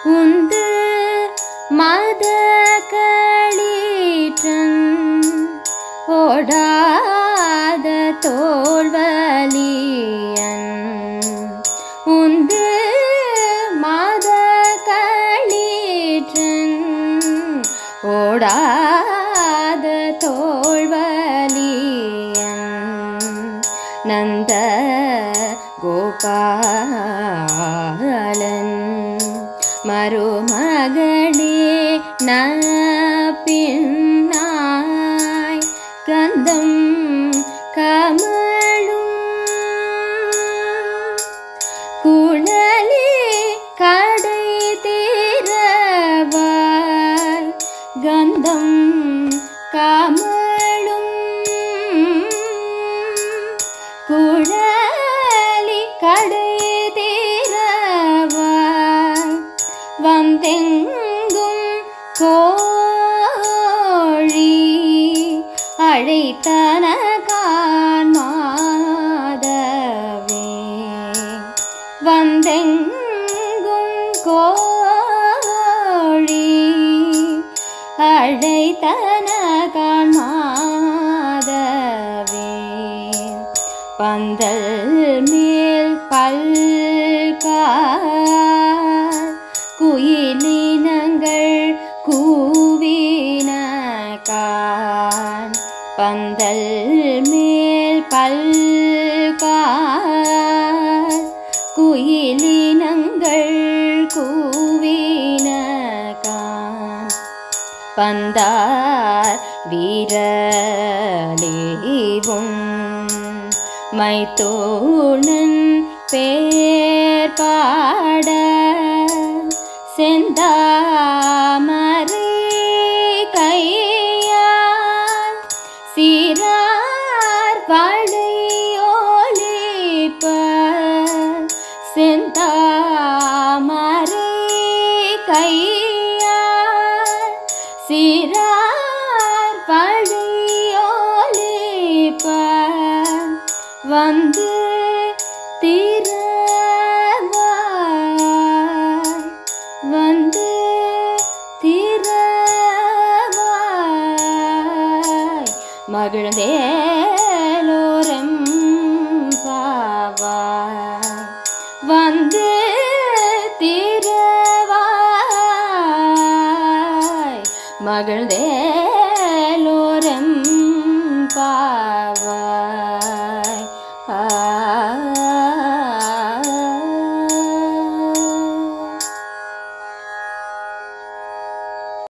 உந்து மத களீற்றன் ஓடாத தோல்வலியன் உந்து மத களீற்றன் ஓடாத தோல்வலியன் நந்த கோபாலன் மருமகளே நப்பின்னாய் கந்தம் கமழும் குழலி கடை தீரவாய் கந்தம் கமழும் குழலி கடை தீரவாய் வந்தெங்கும் கோழி அழைத்தன காணாதவே வந்தெங்கும் கோழி அழைத்தன காணாதவே பந்தல் மேல் பல்கார் குயிலினங்கள் கூவின கான் பந்தல் மேல் பல்கார் குயிலினங்கள் கூவின கான் பந்தார் வீரலேவும் மைத்தோணன் பேர் பாட செந்தாமரை கையால் சீரார் வளையோலிப்ப செந்தாமரை கையால் சீரார் வளையோலிப்ப வந்து திரவாய் வந்து திரவாய் மகிழ்ந்தேலோரம் பாவாய் வந்து திரவாய் மகிழ்ந்தேலோரம் பாவாய்